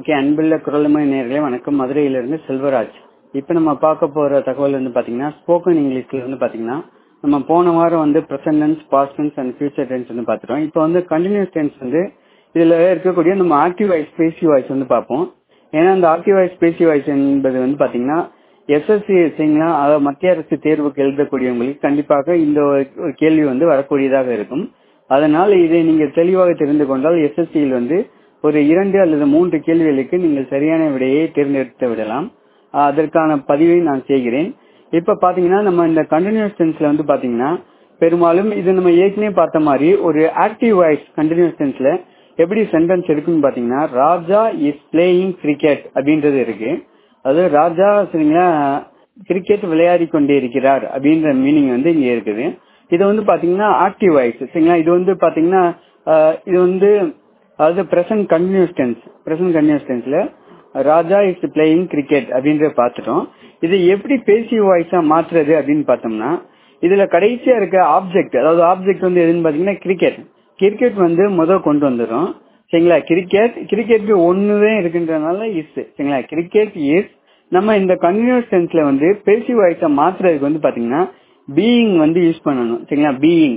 okay அன்புள்ள குரலுமை நேர்களே வணக்கம் மதுரையிலிருந்து செல்வராஜ் இப்போ நம்ம பார்க்க போற தகவல் வந்து பாத்தீங்கன்னா ஸ்போக்கன் இங்கிலீஷ்ல வந்து பாத்தீங்கன்னா நம்ம போன வாரம் வந்து present tense past tense and future tense வந்து பார்த்துட்டோம் இப்போ வந்து கண்டினியூஸ் டென்ஸ் வந்து இதுல இருக்கக்கூடிய நம்ம ஆக்டிவ் வாய்ஸ் பேசி வாய்ஸ் வந்து பார்ப்போம் ஏன்னா இந்த ஆக்டிவ் வாய்ஸ் பேசி வாய்ஸ் என்பது வந்து பாத்தீங்கன்னா எஸ்எஸ்சி சரிங்களா அதாவது மத்திய அரசு தேர்வுக்கு எழுதக்கூடியவங்களுக்கு கண்டிப்பாக இந்த ஒரு கேள்வி வந்து வரக்கூடியதாக இருக்கும் அதனால் இதை நீங்கள் தெளிவாக தெரிந்து கொண்டால் எஸ்எஸ்சியில் வந்து ஒரு இரண்டு அல்லது மூன்று கேள்விகளுக்கு நீங்கள் சரியான விடையை தேர்ந்தெடுத்து விடலாம் அதற்கான பதிவை நான் செய்கிறேன் இப்ப பாத்தீங்கன்னா நம்ம இந்த கண்டினியூஸ் டென்ஸ்ல வந்து பாத்தீங்கன்னா பெரும்பாலும் இது நம்ம ஏற்கனவே பார்த்த மாதிரி ஒரு ஆக்டிவ் வாய்ஸ் கண்டினியூஸ் டென்ஸ்ல எப்படி சென்டென்ஸ் இருக்குன்னு பாத்தீங்கன்னா ராஜா இஸ் பிளேயிங் கிரிக்கெட் அப்படின்றது இருக்கு அது ராஜா சரிங்களா கிரிக்கெட் விளையாடி கொண்டே இருக்கிறார் அப்படின்ற மீனிங் வந்து இங்க இருக்குது இது வந்து பாத்தீங்கன்னா ஆக்டிவ் வாய்ஸ் சரிங்களா இது வந்து பாத்தீங்கன்னா இது வந்து அதாவது present continuous tense present continuous டென்ஸ்ல ராஜா இஸ் பிளேயிங் கிரிக்கெட் அப்படின்றத பார்த்துட்டோம் இது எப்படி பேசி வாய்ஸா மாத்துறது அப்படின்னு பார்த்தோம்னா இதுல கடைசியா இருக்க ஆப்ஜெக்ட் அதாவது ஆப்ஜெக்ட் வந்து எதுன்னு பாத்தீங்கன்னா கிரிக்கெட் கிரிக்கெட் வந்து முதல் கொண்டு வந்துடும் சரிங்களா கிரிக்கெட் கிரிக்கெட்டுக்கு ஒண்ணுதான் இருக்குன்றதுனால இஸ் சரிங்களா கிரிக்கெட் இஸ் நம்ம இந்த கண்டினியூஸ் டென்ஸ்ல வந்து பேசி வாய்ஸா மாத்துறதுக்கு வந்து பாத்தீங்கன்னா பீயிங் வந்து யூஸ் பண்ணணும் சரிங்களா பீயிங்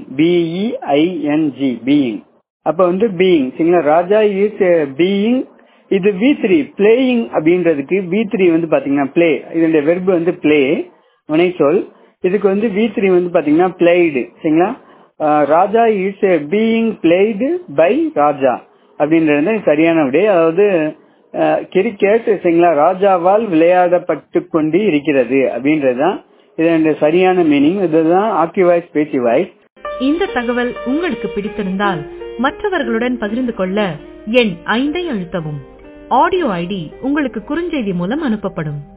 பிஇஐஎன்ஜி பீயிங் அப்ப வந்து பீயிங் சரிங்களா ராஜா இஸ் பீயிங் இது வி த்ரீ பிளேயிங் அப்படின்றதுக்கு வி த்ரீ வந்து பாத்தீங்கன்னா பிளே இதனுடைய வெர்பு வந்து பிளே வினை சொல் இதுக்கு வந்து வி த்ரீ வந்து பாத்தீங்கன்னா பிளேடு சரிங்களா Raja is being played by Raja அப்படின்றது சரியான விடை அதாவது கிரிக்கெட் சரிங்களா ராஜாவால் விளையாடப்பட்டு கொண்டு இருக்கிறது அப்படின்றதுதான் இதனுடைய சரியான மீனிங் இதுதான் ஆக்டிவ் வாய்ஸ் பேசி வாய்ஸ் இந்த தகவல் உங்களுக்கு பிடித்திருந்தால் மற்றவர்களுடன் பகிர்ந்து கொள்ள எண் ஐந்தை அழுத்தவும் ஆடியோ ஐடி உங்களுக்கு குறுஞ்செய்தி மூலம் அனுப்பப்படும்